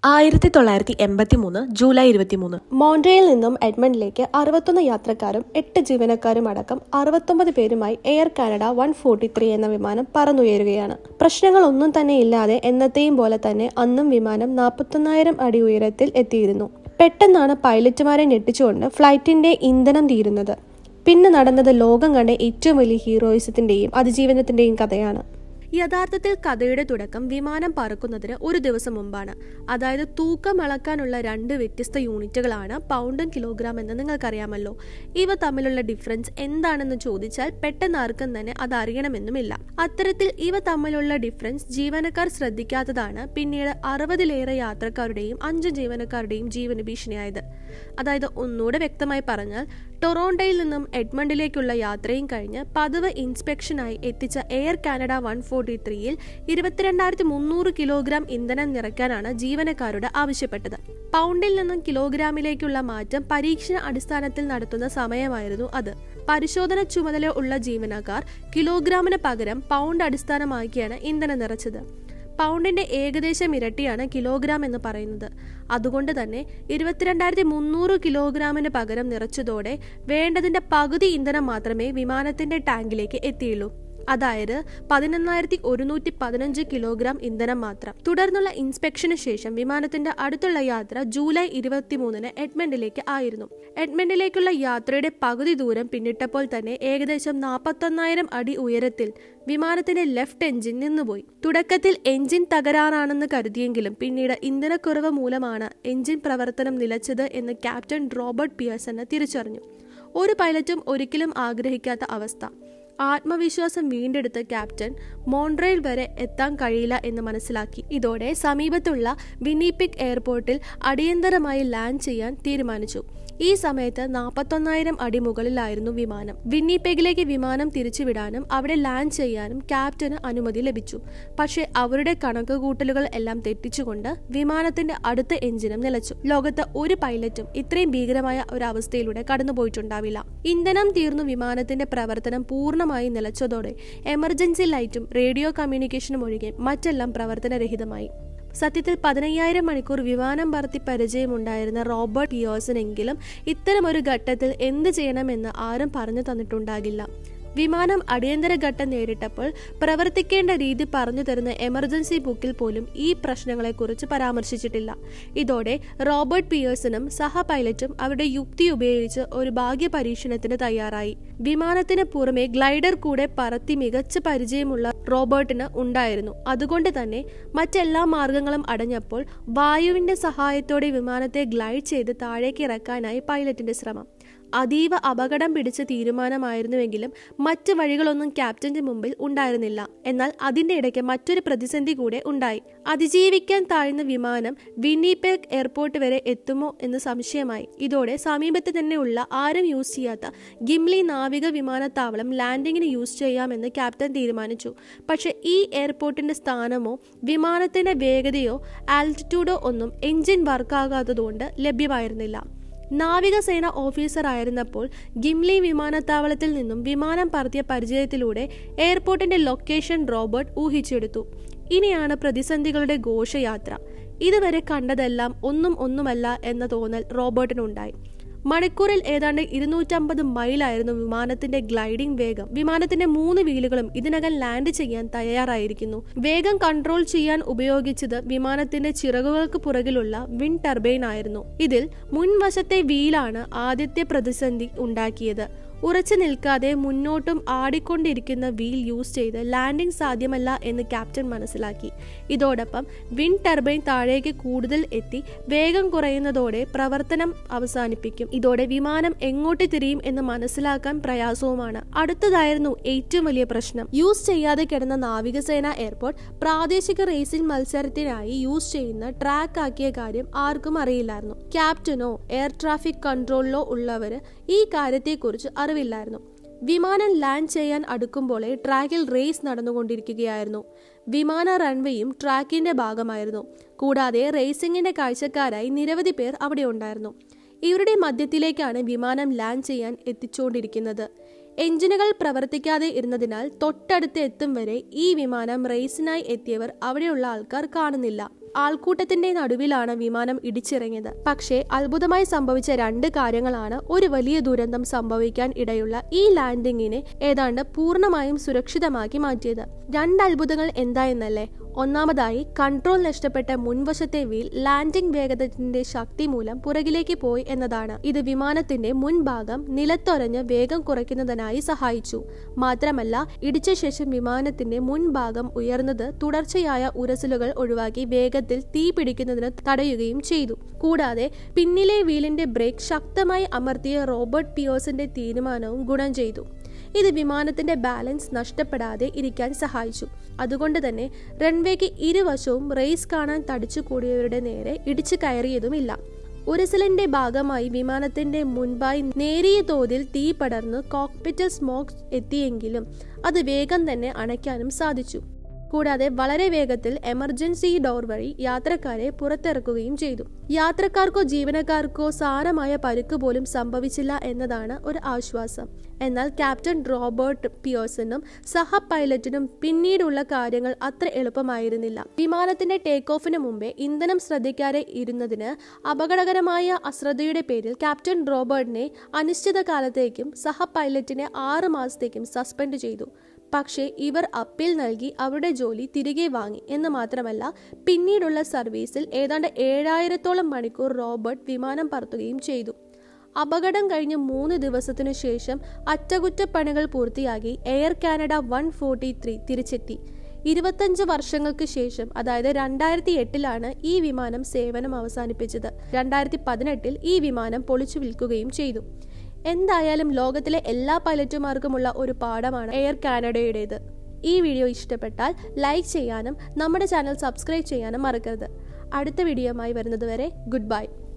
ആയിരത്തി തൊള്ളായിരത്തി എൺപത്തി മൂന്ന് ജൂലൈ ഇരുപത്തിമൂന്ന് മോൺട്രയിൽ നിന്നും എഡ്മണ്ടിലേക്ക് അറുപത്തൊന്ന് യാത്രക്കാരും എട്ട് ജീവനക്കാരും അടക്കം അറുപത്തൊമ്പത് പേരുമായി Air Canada one forty three എന്ന വിമാനം പറന്നുയരുകയാണ് പ്രശ്നങ്ങളൊന്നും തന്നെ ഇല്ലാതെ എന്നത്തെയും പോലെ തന്നെ അന്നും വിമാനം നാൽപ്പത്തൊന്നായിരം അടി ഉയരത്തിൽ എത്തിയിരുന്നു പെട്ടെന്നാണ് പൈലറ്റുമാരെ ഞെട്ടിച്ചുകൊണ്ട് ഫ്ലൈറ്റിന്റെ ഇന്ധനം തീരുന്നത് പിന്നെ നടന്നത് ലോകം കണ്ട ഏറ്റവും വലിയ ഹീറോയിസത്തിന്റെയും അതിജീവനത്തിന്റെയും കഥയാണ് യഥാർത്ഥത്തിൽ കഥയുടെ തുടക്കം വിമാനം പറക്കുന്നതിന് ഒരു ദിവസം മുമ്പാണ് അതായത് തൂക്കം അളക്കാനുള്ള രണ്ട് വ്യത്യസ്ത യൂണിറ്റുകളാണ് പൗണ്ടും കിലോഗ്രാം എന്ന് നിങ്ങൾക്കറിയാമല്ലോ ഇവ തമ്മിലുള്ള ഡിഫറൻസ് എന്താണെന്ന് ചോദിച്ചാൽ പെട്ടെന്ന് ആർക്കും തന്നെ അത് അറിയണമെന്നുമില്ല അത്തരത്തിൽ ഇവ തമ്മിലുള്ള ഡിഫറൻസ് ജീവനക്കാർ ശ്രദ്ധിക്കാത്തതാണ് പിന്നീട് അറുപതിലേറെ യാത്രക്കാരുടെയും അഞ്ച് ജീവനക്കാരുടെയും ജീവന് ഭീഷണിയായത് അതായത് ഒന്നുകൂടെ വ്യക്തമായി പറഞ്ഞാൽ ടൊറോണ്ടോയിൽ നിന്നും എഡ്മണ്ടിലേക്കുള്ള യാത്രയും കഴിഞ്ഞ് പതിവ് ഇൻസ്പെക്ഷനായി എത്തിച്ച എയർ കാനഡ വൺ ഫോർട്ടി ത്രീയിൽ ഇരുപത്തിരണ്ടായിരത്തി മുന്നൂറ് കിലോഗ്രാം ഇന്ധനം നിറയ്ക്കാനാണ് ജീവനക്കാരോട് ആവശ്യപ്പെട്ടത് പൗണ്ടിൽ നിന്നും കിലോഗ്രാമിലേക്കുള്ള മാറ്റം പരീക്ഷണ അടിസ്ഥാനത്തിൽ നടത്തുന്ന സമയമായിരുന്നു അത് പരിശോധന ചുമതല ഉള്ള ജീവനക്കാർ കിലോഗ്രാമിന് പകരം പൗണ്ട് അടിസ്ഥാനമാക്കിയാണ് ഇന്ധനം നിറച്ചത് പൗണ്ടിന്റെ ഏകദേശം ഇരട്ടിയാണ് കിലോഗ്രാം എന്ന് പറയുന്നത് അതുകൊണ്ട് തന്നെ ഇരുപത്തിരണ്ടായിരത്തി മുന്നൂറ് കിലോഗ്രാമിന് പകരം നിറച്ചതോടെ വേണ്ടതിന്റെ പകുതി ഇന്ധനം മാത്രമേ വിമാനത്തിന്റെ ടാങ്കിലേക്ക് എത്തിയുള്ളൂ അതായത് പതിനൊന്നായിരത്തി ഒരുന്നൂറ്റി പതിനഞ്ച് കിലോഗ്രാം ഇന്ധനം മാത്രം തുടർന്നുള്ള ഇൻസ്പെക്ഷന് ശേഷം വിമാനത്തിന്റെ അടുത്തുള്ള യാത്ര ജൂലൈ ഇരുപത്തിമൂന്നിന് എഡ്മണ്ടിലേക്ക് ആയിരുന്നു എഡ്മണ്ടിലേക്കുള്ള യാത്രയുടെ പകുതി ദൂരം പിന്നിട്ടപ്പോൾ തന്നെ ഏകദേശം നാൽപ്പത്തൊന്നായിരം അടി ഉയരത്തിൽ വിമാനത്തിന്റെ ലെഫ്റ്റ് എഞ്ചിൻ നിന്നുപോയി തുടക്കത്തിൽ എഞ്ചിൻ തകരാറാണെന്ന് കരുതിയെങ്കിലും പിന്നീട് ഇന്ധനക്കുറവ് മൂലമാണ് എഞ്ചിൻ പ്രവർത്തനം നിലച്ചത് എന്ന് ക്യാപ്റ്റൻ റോബർട്ട് പിയേഴ്സന് തിരിച്ചറിഞ്ഞു ഒരു പൈലറ്റും ഒരിക്കലും ആഗ്രഹിക്കാത്ത അവസ്ഥ ആത്മവിശ്വാസം വീണ്ടെടുത്ത ക്യാപ്റ്റൻ മോൺട്രയിൽ വരെ എത്താൻ കഴിയില്ല എന്ന് മനസ്സിലാക്കി ഇതോടെ സമീപത്തുള്ള വിന്നിപിക് എയർപോർട്ടിൽ അടിയന്തരമായി ലാൻഡ് ചെയ്യാൻ തീരുമാനിച്ചു ഈ സമയത്ത് നാൽപ്പത്തൊന്നായിരം അടി മുകളിലായിരുന്നു വിമാനം വിന്നിപെഗിലേക്ക് വിമാനം തിരിച്ചുവിടാനും അവിടെ ലാൻഡ് ചെയ്യാനും ക്യാപ്റ്റന് അനുമതി ലഭിച്ചു പക്ഷേ അവരുടെ കണക്കുകൂട്ടലുകൾ എല്ലാം തെറ്റിച്ചുകൊണ്ട് വിമാനത്തിന്റെ അടുത്ത എഞ്ചിനും നിലച്ചു ലോകത്ത് ഒരു പൈലറ്റും ഇത്രയും ഭീകരമായ ഒരു അവസ്ഥയിലൂടെ കടന്നുപോയിട്ടുണ്ടാവില്ല ഇന്ധനം തീർന്നു വിമാനത്തിന്റെ പ്രവർത്തനം പൂർണ്ണമായി നിലച്ചതോടെ എമർജൻസി ലൈറ്റും റേഡിയോ കമ്മ്യൂണിക്കേഷനും ഒഴികെ മറ്റെല്ലാം പ്രവർത്തനരഹിതമായി സത്യത്തിൽ പതിനയ്യായിരം മണിക്കൂർ വിമാനം പറത്തി പരിചയമുണ്ടായിരുന്ന റോബർട്ട് പിയേഴ്സനെങ്കിലും ഇത്തരമൊരു ഘട്ടത്തിൽ എന്ത് ചെയ്യണമെന്ന് ആരും പറഞ്ഞു തന്നിട്ടുണ്ടാകില്ല വിമാനം അടിയന്തര ഘട്ടം നേരിട്ടപ്പോൾ പ്രവർത്തിക്കേണ്ട രീതി പറഞ്ഞു തരുന്ന എമർജൻസി ബുക്കിൽ പോലും ഈ പ്രശ്നങ്ങളെക്കുറിച്ച് പരാമർശിച്ചിട്ടില്ല ഇതോടെ റോബർട്ട് പിയേഴ്സണും സഹ പൈലറ്റും അവരുടെ യുക്തി ഉപയോഗിച്ച് ഒരു ഭാഗ്യ പരീക്ഷണത്തിന് തയ്യാറായി വിമാനത്തിന് പുറമെ ഗ്ലൈഡർ കൂടെ പറത്തി മികച്ച പരിചയമുള്ള റോബർട്ടിന് ഉണ്ടായിരുന്നു അതുകൊണ്ട് തന്നെ മറ്റെല്ലാ മാർഗങ്ങളും അടഞ്ഞപ്പോൾ വായുവിന്റെ സഹായത്തോടെ വിമാനത്തെ ഗ്ലൈഡ് ചെയ്ത് താഴേക്ക് ഇറക്കാനായി പൈലറ്റിന്റെ ശ്രമം അതീവ അപകടം പിടിച്ച തീരുമാനമായിരുന്നുവെങ്കിലും മറ്റു വഴികളൊന്നും ക്യാപ്റ്റന്റെ മുമ്പിൽ ഉണ്ടായിരുന്നില്ല എന്നാൽ അതിന്റെ ഇടയ്ക്ക് മറ്റൊരു പ്രതിസന്ധി കൂടെ ഉണ്ടായി അതിജീവിക്കാൻ താഴ്ന്ന വിമാനം വിന്നിപെഗ് എയർപോർട്ട് വരെ എത്തുമോ എന്ന് സംശയമായി ഇതോടെ സമീപത്ത് തന്നെയുള്ള ആരും യൂസ് ചെയ്യാത്ത ഗിംലി നാവിക വിമാനത്താവളം ലാൻഡിങ്ങിന് യൂസ് ചെയ്യാമെന്ന് ക്യാപ്റ്റൻ തീരുമാനിച്ചു പക്ഷേ ഈ എയർപോർട്ടിന്റെ സ്ഥാനമോ വിമാനത്തിന്റെ വേഗതയോ ആൽറ്റിറ്റ്യൂഡോ ഒന്നും എഞ്ചിൻ വർക്കാകാത്തതുകൊണ്ട് ലഭ്യമായിരുന്നില്ല നാവികസേന ഓഫീസർ ആയിരുന്നപ്പോൾ ഗിംലി വിമാനത്താവളത്തിൽ നിന്നും വിമാനം പറത്തിയ പരിചയത്തിലൂടെ എയർപോർട്ടിന്റെ ലൊക്കേഷൻ റോബർട്ട് ഊഹിച്ചെടുത്തു ഇനിയാണ് പ്രതിസന്ധികളുടെ ഘോഷയാത്ര ഇതുവരെ കണ്ടതെല്ലാം ഒന്നും ഒന്നുമല്ല എന്ന തോന്നൽ റോബർട്ടിനുണ്ടായി മണിക്കൂറിൽ ഏതാണ്ട് ഇരുന്നൂറ്റമ്പത് മൈലായിരുന്നു വിമാനത്തിന്റെ ഗ്ലൈഡിംഗ് വേഗം വിമാനത്തിന്റെ മൂന്ന് വീലുകളും ഇതിനകം ലാൻഡ് ചെയ്യാൻ തയ്യാറായിരിക്കുന്നു വേഗം കൺട്രോൾ ചെയ്യാൻ ഉപയോഗിച്ചത് വിമാനത്തിന്റെ ചിറകുകൾക്ക് പുറകിലുള്ള വിൻ ടർബൈൻ ആയിരുന്നു ഇതിൽ മുൻവശത്തെ വീലാണ് ആദ്യത്തെ പ്രതിസന്ധി ഉണ്ടാക്കിയത് ഉറച്ചു നിൽക്കാതെ മുന്നോട്ടും ആടിക്കൊണ്ടിരിക്കുന്ന വീൽ യൂസ് ചെയ്ത് ലാൻഡിംഗ് സാധ്യമല്ല എന്ന് ക്യാപ്റ്റൻ മനസ്സിലാക്കി ഇതോടൊപ്പം വിൻ ടർബൈൻ താഴേക്ക് കൂടുതൽ എത്തി വേഗം കുറയുന്നതോടെ പ്രവർത്തനം അവസാനിപ്പിക്കും ഇതോടെ വിമാനം എങ്ങോട്ട് തിരിയും എന്ന് മനസ്സിലാക്കാൻ പ്രയാസവുമാണ് അടുത്തതായിരുന്നു ഏറ്റവും വലിയ പ്രശ്നം യൂസ് ചെയ്യാതെ കിടന്ന നാവികസേന എയർപോർട്ട് പ്രാദേശിക റേസിംഗ് മത്സരത്തിനായി യൂസ് ചെയ്യുന്ന ട്രാക്ക് ആക്കിയ കാര്യം ആർക്കും അറിയില്ലായിരുന്നു ക്യാപ്റ്റനോ എയർ ട്രാഫിക് കൺട്രോളിലോ ഉള്ളവര് ഈ കാര്യത്തെക്കുറിച്ച് അറിവില്ലായിരുന്നു വിമാനം ലാൻഡ് ചെയ്യാൻ അടുക്കുമ്പോഴേ ട്രാക്കിൽ റേസ് നടന്നുകൊണ്ടിരിക്കുകയായിരുന്നു വിമാന റൺവേയും ട്രാക്കിന്റെ ഭാഗമായിരുന്നു കൂടാതെ റേസിംഗിന്റെ കാഴ്ചക്കാരായി നിരവധി പേർ അവിടെ ഉണ്ടായിരുന്നു ഇവരുടെ മധ്യത്തിലേക്കാണ് വിമാനം ലാൻഡ് ചെയ്യാൻ എത്തിച്ചുകൊണ്ടിരിക്കുന്നത് എഞ്ചിനുകൾ പ്രവർത്തിക്കാതെ ഇരുന്നതിനാൽ തൊട്ടടുത്ത് എത്തും വരെ ഈ വിമാനം റേസിനായി എത്തിയവർ അവിടെയുള്ള ആൾക്കാർ കാണുന്നില്ല ആൾക്കൂട്ടത്തിന്റെ നടുവിലാണ് വിമാനം ഇടിച്ചിറങ്ങിയത് പക്ഷേ അത്ഭുതമായി സംഭവിച്ച രണ്ട് കാര്യങ്ങളാണ് ഒരു വലിയ ദുരന്തം സംഭവിക്കാൻ ഇടയുള്ള ഈ ലാൻഡിങ്ങിനെ ഏതാണ്ട് പൂർണ്ണമായും സുരക്ഷിതമാക്കി മാറ്റിയത് രണ്ട് അത്ഭുതങ്ങൾ എന്തായെന്നല്ലേ ഒന്നാമതായി കൺട്രോൾ നഷ്ടപ്പെട്ട മുൻവശത്തെ വീൽ ലാൻഡിംഗ് വേഗതത്തിന്റെ ശക്തി മൂലം പുറകിലേക്ക് പോയി എന്നതാണ് ഇത് വിമാനത്തിന്റെ മുൻഭാഗം നിലത്തൊരഞ്ഞ് വേഗം കുറയ്ക്കുന്നതിനായി സഹായിച്ചു മാത്രമല്ല ഇടിച്ച ശേഷം വിമാനത്തിന്റെ മുൻഭാഗം ഉയർന്നത് തുടർച്ചയായ ഉരസലുകൾ ഒഴിവാക്കി വേഗത്തിൽ തീ പിടിക്കുന്നതിന് തടയുകയും ചെയ്തു കൂടാതെ പിന്നിലെ വീലിന്റെ ബ്രേക്ക് ശക്തമായി അമർത്തിയ റോബർട്ട് പിയോസിന്റെ തീരുമാനവും ഗുണം ചെയ്തു ഇത് വിമാനത്തിന്റെ ബാലൻസ് നഷ്ടപ്പെടാതെ ഇരിക്കാൻ സഹായിച്ചു അതുകൊണ്ട് തന്നെ റൺവേക്ക് ഇരുവശവും റേസ് കാണാൻ തടിച്ചുകൂടിയവരുടെ നേരെ ഇടിച്ചു കയറിയതുമില്ല ഉരസലിന്റെ ഭാഗമായി വിമാനത്തിന്റെ മുൻപായി നേരിയ തോതിൽ തീ പടർന്ന് കോക്പിറ്റിൽ സ്മോക്ക് എത്തിയെങ്കിലും അത് വേഗം തന്നെ അണയ്ക്കാനും സാധിച്ചു കൂടാതെ വളരെ വേഗത്തിൽ എമർജൻസി ഡോർ വഴി യാത്രക്കാരെ പുറത്തിറക്കുകയും ചെയ്തു യാത്രക്കാർക്കോ ജീവനക്കാർക്കോ സാരമായ പരുക്ക് പോലും സംഭവിച്ചില്ല എന്നതാണ് ഒരു ആശ്വാസം എന്നാൽ ക്യാപ്റ്റൻ റോബർട്ട് പിയോസനും സഹ പൈലറ്റിനും പിന്നീടുള്ള കാര്യങ്ങൾ അത്ര എളുപ്പമായിരുന്നില്ല വിമാനത്തിന്റെ ടേക്ക് ഓഫിന് മുമ്പേ ഇന്ധനം ശ്രദ്ധിക്കാതെ ഇരുന്നതിന് അപകടകരമായ അശ്രദ്ധയുടെ പേരിൽ ക്യാപ്റ്റൻ റോബർട്ടിനെ അനിശ്ചിതകാലത്തേക്കും സഹ പൈലറ്റിനെ ആറ് മാസത്തേക്കും സസ്പെൻഡ് ചെയ്തു പക്ഷേ ഇവർ അപ്പീൽ നൽകി അവരുടെ ജോലി തിരികെ വാങ്ങി എന്ന് മാത്രമല്ല പിന്നീടുള്ള സർവീസിൽ ഏതാണ്ട് ഏഴായിരത്തോളം മണിക്കൂർ റോബർട്ട് വിമാനം പറത്തുകയും ചെയ്തു അപകടം കഴിഞ്ഞ് മൂന്ന് ദിവസത്തിനു ശേഷം അറ്റകുറ്റപ്പണികൾ പൂർത്തിയാക്കി Air Canada one forty three തിരിച്ചെത്തി ഇരുപത്തഞ്ച് വർഷങ്ങൾക്ക് ശേഷം അതായത് രണ്ടായിരത്തി എട്ടിലാണ് ഈ വിമാനം സേവനം അവസാനിപ്പിച്ചത് രണ്ടായിരത്തി പതിനെട്ടിൽ ഈ വിമാനം പൊളിച്ചു വിൽക്കുകയും ചെയ്തു എന്തായാലും ലോകത്തിലെ എല്ലാ പൈലറ്റുമാർക്കുമുള്ള ഒരു പാഠമാണ് എയർ കാനഡയുടേത് ഈ വീഡിയോ ഇഷ്ടപ്പെട്ടാൽ ലൈക്ക് ചെയ്യാനും നമ്മുടെ ചാനൽ സബ്സ്ക്രൈബ് ചെയ്യാനും മറക്കരുത് അടുത്ത വീഡിയോയുമായി വരുന്നതുവരെ ഗുഡ് ബൈ